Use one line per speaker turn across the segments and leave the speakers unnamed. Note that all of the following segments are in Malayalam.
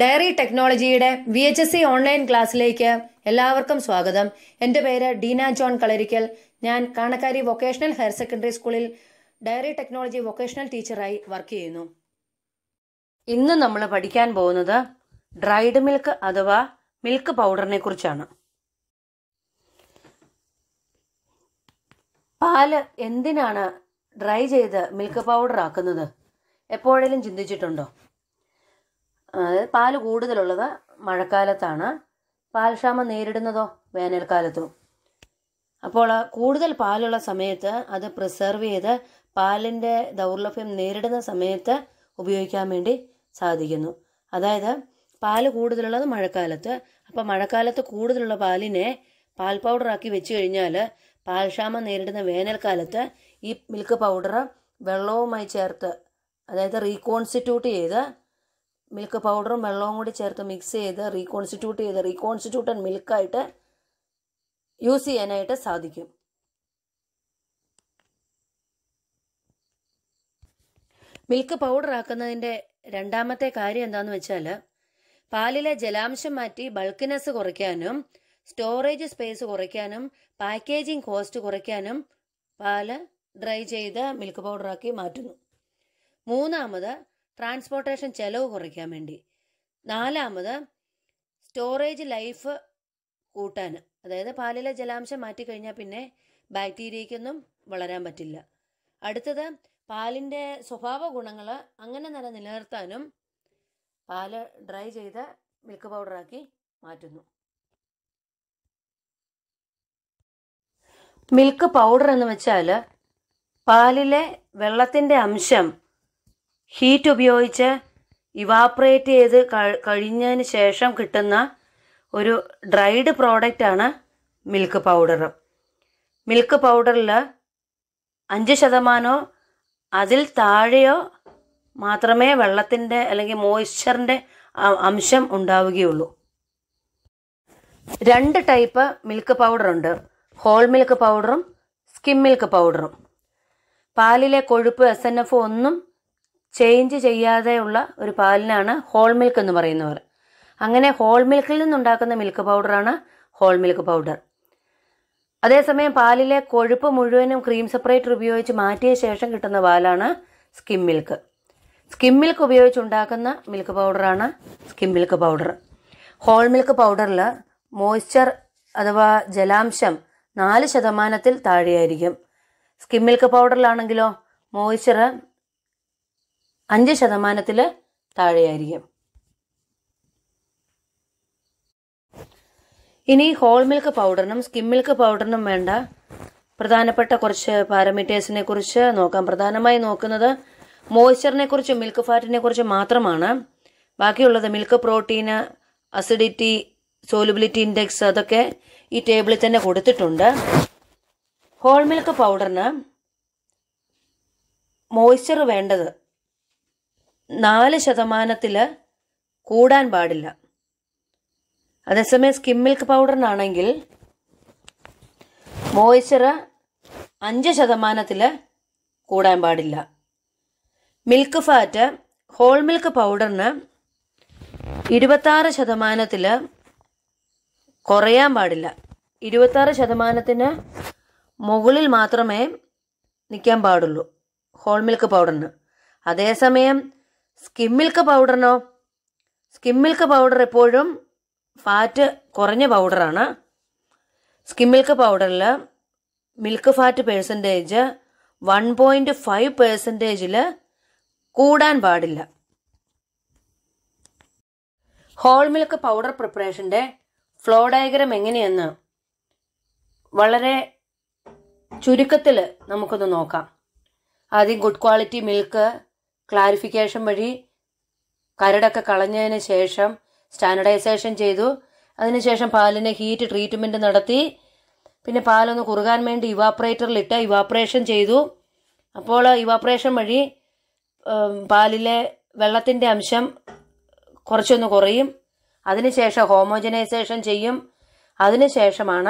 ഡയറി ടെക്നോളജിയുടെ V H S C online ക്ലാസ്സിലേക്ക് എല്ലാവർക്കും സ്വാഗതം എൻ്റെ പേര് ഡീന ജോൺ കളരിക്കൽ ഞാൻ കാണക്കാരി വൊക്കേഷണൽ ഹയർ സെക്കൻഡറി സ്കൂളിൽ ഡയറി ടെക്നോളജി വൊക്കേഷണൽ ടീച്ചറായി വർക്ക് ചെയ്യുന്നു ഇന്ന് നമ്മൾ പഠിക്കാൻ പോകുന്നത് ഡ്രൈഡ് മിൽക്ക് അഥവാ മിൽക്ക് പൗഡറിനെ കുറിച്ചാണ് പാല് എന്തിനാണ് ഡ്രൈ ചെയ്ത് മിൽക്ക് പൗഡർ ആക്കുന്നത് എപ്പോഴേലും ചിന്തിച്ചിട്ടുണ്ടോ അതായത് പാല് കൂടുതലുള്ളത് മഴക്കാലത്താണ് പാൽക്ഷാമം നേരിടുന്നതോ വേനൽക്കാലത്തും അപ്പോൾ കൂടുതൽ പാലുള്ള സമയത്ത് അത് പ്രിസർവ് ചെയ്ത് പാലിൻ്റെ ദൗർലഭ്യം നേരിടുന്ന സമയത്ത് ഉപയോഗിക്കാൻ വേണ്ടി സാധിക്കുന്നു അതായത് പാല് കൂടുതലുള്ളത് മഴക്കാലത്ത് അപ്പോൾ മഴക്കാലത്ത് കൂടുതലുള്ള പാലിനെ പാൽ പൗഡറാക്കി വെച്ച് കഴിഞ്ഞാൽ പാൽക്ഷാമം നേരിടുന്ന വേനൽക്കാലത്ത് ഈ മിൽക്ക് പൗഡർ വെള്ളവുമായി ചേർത്ത് അതായത് റീകോൺസ്റ്റിറ്റ്യൂട്ട് ചെയ്ത് മിൽക്ക് പൗഡറും വെള്ളവും കൂടി ചേർത്ത് മിക്സ് ചെയ്ത് റീകോൺസ്റ്റിറ്റ്യൂട്ട് ചെയ്ത് റീകോൺസ്റ്റിറ്റ്യൂട്ടഡ് മിൽക്കായിട്ട് യൂസ് ചെയ്യാനായിട്ട് സാധിക്കും മിൽക്ക് പൗഡർ ആക്കുന്നതിൻ്റെ രണ്ടാമത്തെ കാര്യം എന്താന്ന് വെച്ചാൽ പാലിലെ ജലാംശം മാറ്റി ബൾക്കിനെസ് കുറയ്ക്കാനും സ്റ്റോറേജ് സ്പേസ് കുറയ്ക്കാനും പാക്കേജിംഗ് കോസ്റ്റ് കുറയ്ക്കാനും പാല് ഡ്രൈ ചെയ്ത് മിൽക്ക് പൗഡറാക്കി മാറ്റുന്നു മൂന്നാമത് ട്രാൻസ്പോർട്ടേഷൻ ചെലവ് കുറയ്ക്കാൻ വേണ്ടി നാലാമത് സ്റ്റോറേജ് ലൈഫ് കൂട്ടാൻ അതായത് പാലിലെ ജലാംശം മാറ്റിക്കഴിഞ്ഞാൽ പിന്നെ ബാക്ടീരിയയ്ക്കൊന്നും വളരാൻ പറ്റില്ല അടുത്തത് പാലിൻ്റെ സ്വഭാവ ഗുണങ്ങൾ അങ്ങനെ തന്നെ നിലനിർത്താനും പാല് ഡ്രൈ ചെയ്ത് മിൽക്ക് പൗഡറാക്കി മാറ്റുന്നു മിൽക്ക് പൗഡർ എന്ന് വെച്ചാൽ പാലിലെ വെള്ളത്തിൻ്റെ അംശം ഹീറ്റ് ഉപയോഗിച്ച് ഇവാപ്രേറ്റ് ചെയ്ത് കഴിഞ്ഞതിന് ശേഷം കിട്ടുന്ന ഒരു ഡ്രൈഡ് പ്രോഡക്റ്റാണ് മിൽക്ക് പൗഡർ മിൽക്ക് പൗഡറിൽ അഞ്ച് ശതമാനമോ അതിൽ താഴെയോ മാത്രമേ വെള്ളത്തിൻ്റെ അല്ലെങ്കിൽ മോയ്സ്ചറിൻ്റെ അംശം ഉണ്ടാവുകയുള്ളൂ രണ്ട് ടൈപ്പ് മിൽക്ക് പൗഡർ ഉണ്ട് ഹോൾ മിൽക്ക് പൗഡറും സ്കിം മിൽക്ക് പൗഡറും പാലിലെ കൊഴുപ്പ് എസ് എൻ എഫ് ഒന്നും ചേഞ്ച് ചെയ്യാതെയുള്ള ഒരു പാലിനാണ് ഹോൾ മിൽക്ക് എന്ന് പറയുന്നവർ അങ്ങനെ ഹോൾ മിൽക്കിൽ നിന്നുണ്ടാക്കുന്ന മിൽക്ക് പൗഡറാണ് ഹോൾ മിൽക്ക് പൗഡർ അതേസമയം പാലിലെ കൊഴുപ്പ് മുഴുവനും ക്രീം സെപ്പറേറ്റർ ഉപയോഗിച്ച് മാറ്റിയ ശേഷം കിട്ടുന്ന പാലാണ് സ്കിം മിൽക്ക് സ്കിം മിൽക്ക് ഉപയോഗിച്ച് ഉണ്ടാക്കുന്ന മിൽക്ക് പൗഡറാണ് skim milk powder whole milk പൗഡറിൽ മോയ്സ്ചർ അഥവാ ജലാംശം നാല് ശതമാനത്തിൽ താഴെയായിരിക്കും സ്കിം മിൽക്ക് പൗഡറിലാണെങ്കിലോ മോയ്സ്ചർ അഞ്ച് ശതമാനത്തിൽ താഴെയായിരിക്കും ഇനി ഹോൾ മിൽക്ക് പൗഡറിനും സ്കിം മിൽക്ക് പൗഡറിനും വേണ്ട പ്രധാനപ്പെട്ട കുറച്ച് പാരാമീറ്റേഴ്സിനെ കുറിച്ച് നോക്കാം പ്രധാനമായി നോക്കുന്നത് മോയ്സ്ചറിനെ കുറിച്ചും മിൽക്ക് ഫാറ്റിനെ കുറിച്ചും മാത്രമാണ് ബാക്കിയുള്ളത് മിൽക്ക് പ്രോട്ടീന് അസിഡിറ്റി സോലുബിലിറ്റി ഇൻഡെക്സ് അതൊക്കെ ഈ ടേബിളിൽ തന്നെ കൊടുത്തിട്ടുണ്ട് ഹോൾ മിൽക്ക് പൗഡറിന് മോയ്സ്ചർ വേണ്ടത് നാല് ശതമാനത്തിൽ കൂടാൻ പാടില്ല അതേസമയം സ്കിം മിൽക്ക് പൗഡറിനാണെങ്കിൽ മോയ്സ്ചർ അഞ്ച് ശതമാനത്തിൽ കൂടാൻ പാടില്ല മിൽക്ക് ഫാറ്റ് ഹോൾ മിൽക്ക് പൗഡറിന് ഇരുപത്താറ് ശതമാനത്തിൽ കുറയാൻ പാടില്ല ഇരുപത്താറ് ശതമാനത്തിന് മുകളിൽ മാത്രമേ നിൽക്കാൻ പാടുള്ളൂ ഹോൾ മിൽക്ക് പൗഡറിന് അതേസമയം സ്കിം മിൽക്ക് പൗഡറിനോ സ്കിം മിൽക്ക് പൗഡർ എപ്പോഴും ഫാറ്റ് കുറഞ്ഞ പൗഡറാണ് സ്കിം മിൽക്ക് പൗഡറിൽ milk fat percentage one point five പേഴ്സൻറ്റേജിൽ കൂടാൻ പാടില്ല ഹോൾ മിൽക്ക് പൗഡർ പ്രിപ്പറേഷൻ്റെ ഫ്ലോ ഡയഗ്രാം എങ്ങനെയെന്ന് വളരെ ചുരുക്കത്തിൽ നമുക്കൊന്ന് നോക്കാം ആദ്യം ഗുഡ് ക്വാളിറ്റി മിൽക്ക് ക്ലാരിഫിക്കേഷൻ വഴി കരടൊക്കെ കളഞ്ഞതിന് ശേഷം സ്റ്റാൻഡർഡൈസേഷൻ ചെയ്തു അതിനുശേഷം പാലിന് ഹീറ്റ് ട്രീറ്റ്മെൻറ്റ് നടത്തി പിന്നെ പാലൊന്ന് കുറുകാൻ വേണ്ടി ഇവാപ്പറേറ്ററിലിട്ട് ഇവാപ്പറേഷൻ ചെയ്തു അപ്പോൾ ഇവാപ്പറേഷൻ വഴി പാലിലെ വെള്ളത്തിൻ്റെ അംശം കുറച്ചൊന്ന് കുറയും അതിനുശേഷം ഹോമോജനൈസേഷൻ ചെയ്യും അതിനുശേഷമാണ്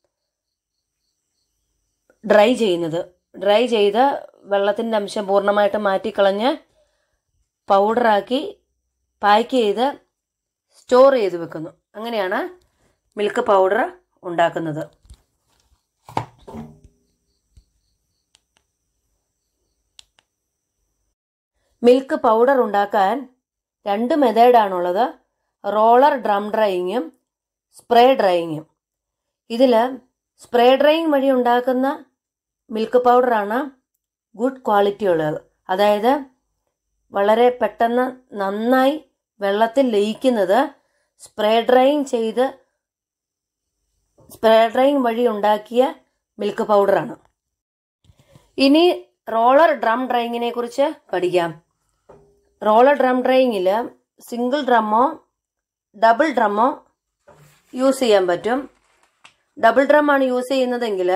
ഡ്രൈ ചെയ്യുന്നത് ഡ്രൈ ചെയ്ത് വെള്ളത്തിൻ്റെ അംശം പൂർണ്ണമായിട്ട് മാറ്റിക്കളഞ്ഞ് പൗഡറാക്കി പാക്ക് ചെയ്ത് സ്റ്റോർ ചെയ്ത് വെക്കുന്നു അങ്ങനെയാണ് മിൽക്ക് പൗഡർ ഉണ്ടാക്കുന്നത് മിൽക്ക് പൗഡർ ഉണ്ടാക്കാൻ രണ്ട് മെത്തേഡാണുള്ളത് റോളർ ഡ്രം ഡ്രൈയിങ്ങും സ്പ്രേ ഡ്രൈയിങ്ങും ഇതിൽ സ്പ്രേ ഡ്രൈയിങ് വഴി ഉണ്ടാക്കുന്ന മിൽക്ക് പൗഡറാണ് ഗുഡ് ക്വാളിറ്റി ഉള്ളത് അതായത് വളരെ പെട്ടെന്ന് നന്നായി വെള്ളത്തിൽ ലയിക്കുന്നത് സ്പ്രേ ഡ്രൈയിങ് ചെയ്ത് സ്പ്രേ ഡ്രൈയിങ് വഴി ഉണ്ടാക്കിയ മിൽക്ക് പൗഡറാണ് ഇനി റോളർ ഡ്രം ഡ്രൈയിങ്ങിനെ കുറിച്ച് പഠിക്കാം റോളർ ഡ്രം ഡ്രൈയിങ്ങിൽ സിംഗിൾ ഡ്രമ്മോ ഡബിൾ ഡ്രമ്മോ യൂസ് ചെയ്യാൻ പറ്റും ഡബിൾ ഡ്രമ്മാണ് യൂസ് ചെയ്യുന്നതെങ്കിൽ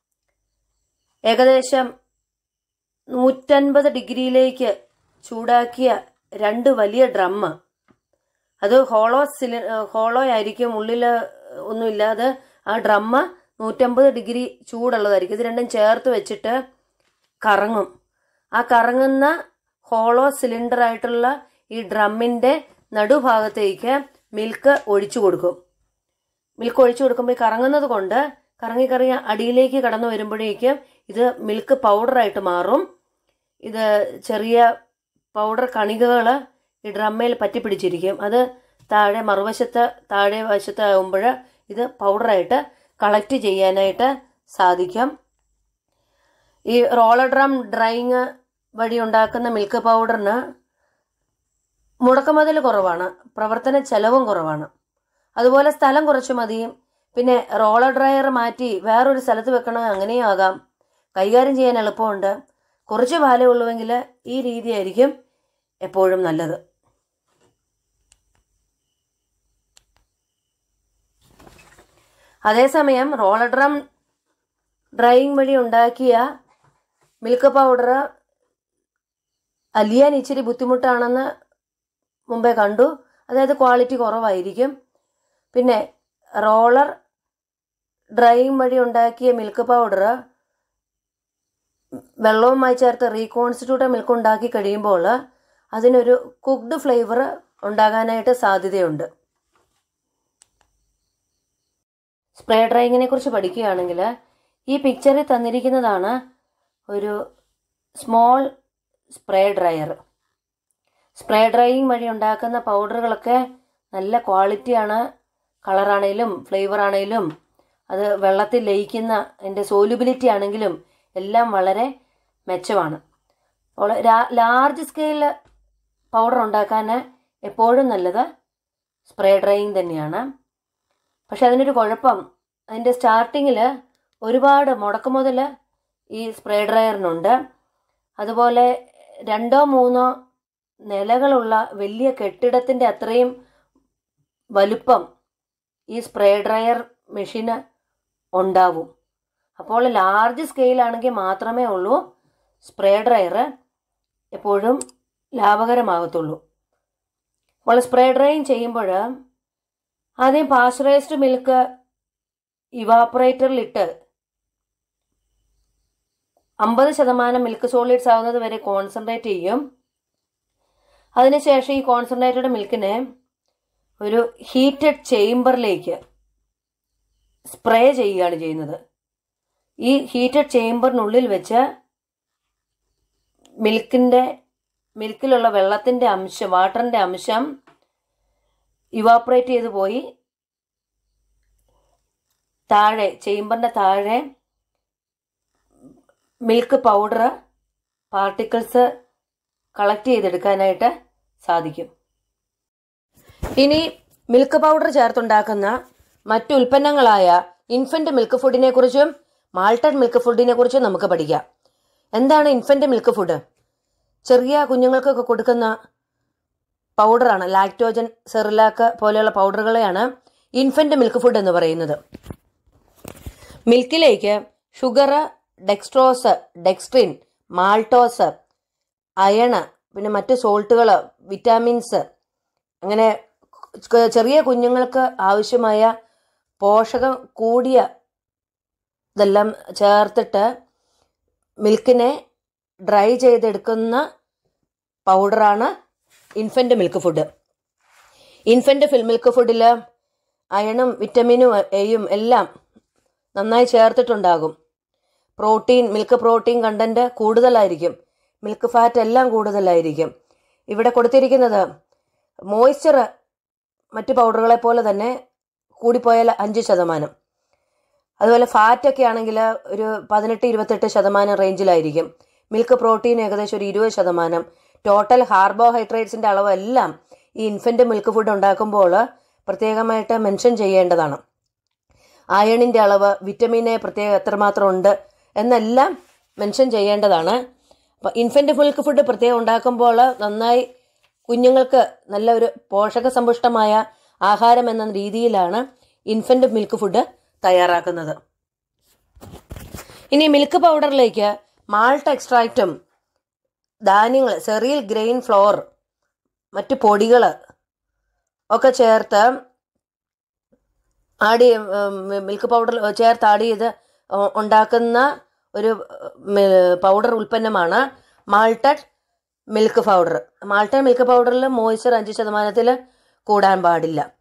ഏകദേശം നൂറ്റൻപത് ഡിഗ്രിയിലേക്ക് ചൂടാക്കിയ രണ്ട് വലിയ ഡ്രമ്മ് അത് ഹോളോ സിലി ഹോളോ ആയിരിക്കും ഉള്ളിൽ ഒന്നുമില്ലാതെ ആ ഡ്രമ്മ് നൂറ്റമ്പത് ഡിഗ്രി ചൂടുള്ളതായിരിക്കും ഇത് രണ്ടും ചേർത്ത് വെച്ചിട്ട് കറങ്ങും ആ കറങ്ങുന്ന ഹോളോ സിലിണ്ടർ ആയിട്ടുള്ള ഈ ഡ്രമ്മിൻ്റെ നടുഭാഗത്തേക്ക് മിൽക്ക് ഒഴിച്ചു കൊടുക്കും മിൽക്ക് ഒഴിച്ചു കൊടുക്കുമ്പോൾ ഈ കറങ്ങുന്നത് കൊണ്ട് കറങ്ങി കറങ്ങി അടിയിലേക്ക് കടന്നു വരുമ്പോഴേക്കും ഇത് മിൽക്ക് പൗഡറായിട്ട് മാറും ഇത് ചെറിയ പൗഡർ കണികകൾ ഈ ഡ്രമ്മയിൽ പറ്റിപ്പിടിച്ചിരിക്കും അത് താഴെ മറുവശത്ത് താഴെ വശത്താകുമ്പോൾ ഇത് പൗഡറായിട്ട് കളക്ട് ചെയ്യാനായിട്ട് സാധിക്കും ഈ റോളർ ഡ്രം ഡ്രൈയിങ് വഴി ഉണ്ടാക്കുന്ന മിൽക്ക് പൗഡറിന് മുടക്കുമുതൽ കുറവാണ് പ്രവർത്തന ചെലവും കുറവാണ് അതുപോലെ സ്ഥലം കുറച്ച് മതിയും പിന്നെ റോളർ ഡ്രയർ മാറ്റി വേറൊരു സ്ഥലത്ത് വെക്കണം അങ്ങനെയും ആകാം കൈകാര്യം ചെയ്യാൻ എളുപ്പമുണ്ട് കുറച്ച് പാലേ ഉള്ളുവെങ്കിൽ ഈ രീതിയായിരിക്കും എപ്പോഴും നല്ലത് അതേസമയം റോളർ ഡ്രം ഡ്രൈയിങ് വഴി ഉണ്ടാക്കിയ മിൽക്ക് പൗഡർ അലിയാൻ ഇച്ചിരി ബുദ്ധിമുട്ടാണെന്ന് മുമ്പേ കണ്ടു അതായത് ക്വാളിറ്റി കുറവായിരിക്കും പിന്നെ റോളർ ഡ്രൈയിങ് വഴി ഉണ്ടാക്കിയ മിൽക്ക് പൗഡർ വെള്ളവുമായി ചേർത്ത് റീകോൺസ്റ്റിറ്റ്യൂട്ട് മിൽക്ക് ഉണ്ടാക്കി കഴിയുമ്പോൾ അതിനൊരു കുക്ക്ഡ് ഫ്ലേവർ ഉണ്ടാകാനായിട്ട് സാധ്യതയുണ്ട് സ്പ്രേ ഡ്രൈയിങ്ങിനെ കുറിച്ച് പഠിക്കുകയാണെങ്കിൽ ഈ പിക്ചറിൽ തന്നിരിക്കുന്നതാണ് ഒരു small spray dryer spray drying വഴി ഉണ്ടാക്കുന്ന പൗഡറുകളൊക്കെ നല്ല ക്വാളിറ്റിയാണ് കളറാണേലും ഫ്ലേവർ ആണേലും അത് വെള്ളത്തിൽ ലയിക്കുന്ന അതിൻ്റെ സോലുബിലിറ്റി ആണെങ്കിലും എല്ലാം വളരെ മെച്ചമാണ് അപ്പോൾ ലാർജ് സ്കെയിൽ പൗഡർ ഉണ്ടാക്കാൻ എപ്പോഴും നല്ലത് സ്പ്രേ ഡ്രൈയിങ് തന്നെയാണ് പക്ഷെ അതിനൊരു കുഴപ്പം അതിൻ്റെ സ്റ്റാർട്ടിങ്ങിൽ ഒരുപാട് മുടക്കുമുതൽ ഈ സ്പ്രേ ഡ്രയറിനുണ്ട് അതുപോലെ രണ്ടോ മൂന്നോ നിലകളുള്ള വലിയ കെട്ടിടത്തിൻ്റെ അത്രയും വലുപ്പം ഈ സ്പ്രേ ഡ്രയർ മെഷീന് ഉണ്ടാവും അപ്പോൾ ലാർജ് സ്കെയിലാണെങ്കിൽ മാത്രമേ ഉള്ളൂ സ്പ്രേ ഡ്രയർ എപ്പോഴും ലാഭകരമാകത്തുള്ളൂ അപ്പോൾ സ്പ്രേ ഡ്രൈയിങ് ചെയ്യുമ്പോൾ ആദ്യം പാസ്ചറൈസ്ഡ് മിൽക്ക് ഇവാപ്പറേറ്ററിലിട്ട് അമ്പത് ശതമാനം മിൽക്ക് സോളിഡ്സ് ആവുന്നത് വരെ കോൺസെൻട്രേറ്റ് ചെയ്യും അതിനുശേഷം ഈ കോൺസെൻട്രേറ്റഡ് മിൽക്കിനെ ഒരു ഹീറ്റഡ് ചേംബറിലേക്ക് സ്പ്രേ ചെയ്യുകയാണ് ചെയ്യുന്നത് ഈ ഹീറ്റഡ് ചേംബറിനുള്ളിൽ വെച്ച് മിൽക്കിൻ്റെ മിൽക്കിലുള്ള വെള്ളത്തിൻ്റെ അംശം വാട്ടറിൻ്റെ അംശം ഇവാപ്പറേറ്റ് ചെയ്ത് പോയി താഴെ ചേംബറിൻ്റെ താഴെ മിൽക്ക് പൗഡർ പാർട്ടിക്കിൾസ് കളക്ട് ചെയ്തെടുക്കാനായിട്ട് സാധിക്കും ഇനി മിൽക്ക് പൗഡർ ചേർത്തുണ്ടാക്കുന്ന മറ്റു ഉൽപ്പന്നങ്ങളായ ഇൻഫന്റ് മിൽക്ക് ഫുഡിനെ കുറിച്ചും മാൾട്ടഡ് മിൽക്ക് ഫുഡിനെ കുറിച്ചും നമുക്ക് പഠിക്കാം എന്താണ് ഇൻഫന്റ് മിൽക്ക് ഫുഡ് ചെറിയ കുഞ്ഞുങ്ങൾക്കൊക്കെ കൊടുക്കുന്ന പൗഡറാണ് ലാക്ടോജൻ സെറിലാക്ക് പോലെയുള്ള പൗഡറുകളെയാണ് ഇൻഫന്റ് മിൽക്ക് ഫുഡ് എന്ന് പറയുന്നത് മിൽക്കിലേക്ക് sugar dextrose dextrin maltose iron പിന്നെ മറ്റ് സോൾട്ടുകൾ വിറ്റാമിൻസ് അങ്ങനെ ചെറിയ കുഞ്ഞുങ്ങൾക്ക് ആവശ്യമായ പോഷകം കൂടിയ ഇതെല്ലാം ചേർത്തിട്ട് മിൽക്കിനെ ഡ്രൈ ചെയ്തെടുക്കുന്ന പൗഡറാണ് ഇൻഫൻ്റ് മിൽക്ക് ഫുഡ് ഇൻഫൻ്റ് ഫിൽ മിൽക്ക് ഫുഡിൽ അയണും വിറ്റമിനും എയും എല്ലാം നന്നായി ചേർത്തിട്ടുണ്ടാകും പ്രോട്ടീൻ മിൽക്ക് പ്രോട്ടീൻ കണ്ടന്റ് കൂടുതലായിരിക്കും മിൽക്ക് ഫാറ്റ് എല്ലാം കൂടുതലായിരിക്കും ഇവിടെ കൊടുത്തിരിക്കുന്നത് മോയ്സ്ചർ മറ്റ് പൗഡറുകളെ പോലെ തന്നെ കൂടിപ്പോയാൽ അഞ്ച് ശതമാനം അതുപോലെ ഫാറ്റൊക്കെ ആണെങ്കിൽ ഒരു പതിനെട്ട് ഇരുപത്തെട്ട് ശതമാനം റേഞ്ചിലായിരിക്കും മിൽക്ക് പ്രോട്ടീൻ ഏകദേശം ഒരു ഇരുപത് ശതമാനം ടോട്ടൽ കാർബോഹൈഡ്രേറ്റ്സിൻ്റെ അളവെല്ലാം ഈ ഇൻഫൻറ്റ് മിൽക്ക് ഫുഡ് ഉണ്ടാക്കുമ്പോൾ പ്രത്യേകമായിട്ട് മെൻഷൻ ചെയ്യേണ്ടതാണ് അയണിൻ്റെ അളവ് വിറ്റമിൻ എ പ്രത്യേകം എത്രമാത്രം ഉണ്ട് എന്നെല്ലാം മെൻഷൻ ചെയ്യേണ്ടതാണ് അപ്പോൾ ഇൻഫൻറ്റ് മിൽക്ക് ഫുഡ് പ്രത്യേകം ഉണ്ടാക്കുമ്പോൾ നന്നായി കുഞ്ഞുങ്ങൾക്ക് നല്ല ഒരു പോഷക സമ്പുഷ്ടമായ ആഹാരം എന്ന രീതിയിലാണ് ഇൻഫൻറ്റ് മിൽക്ക് ഫുഡ് തയ്യാറാക്കുന്നത് ഇനി മിൽക്ക് പൗഡറിലേക്ക് മാൾട്ട് എക്സ്ട്രാക്റ്റും ധാന്യങ്ങൾ ചെറിയ ഗ്രെയിൻ ഫ്ലോർ മറ്റ് പൊടികൾ ഒക്കെ ചേർത്ത് ആഡ് മിൽക്ക് പൗഡർ ചേർത്ത് ആഡ് ചെയ്ത് ഉണ്ടാക്കുന്ന ഒരു പൗഡർ ഉൽപ്പന്നമാണ് malted milk powder malted milk പൗഡറിൽ മോയ്സ്ചർ അഞ്ച് ശതമാനത്തിൽ കൂടാൻ പാടില്ല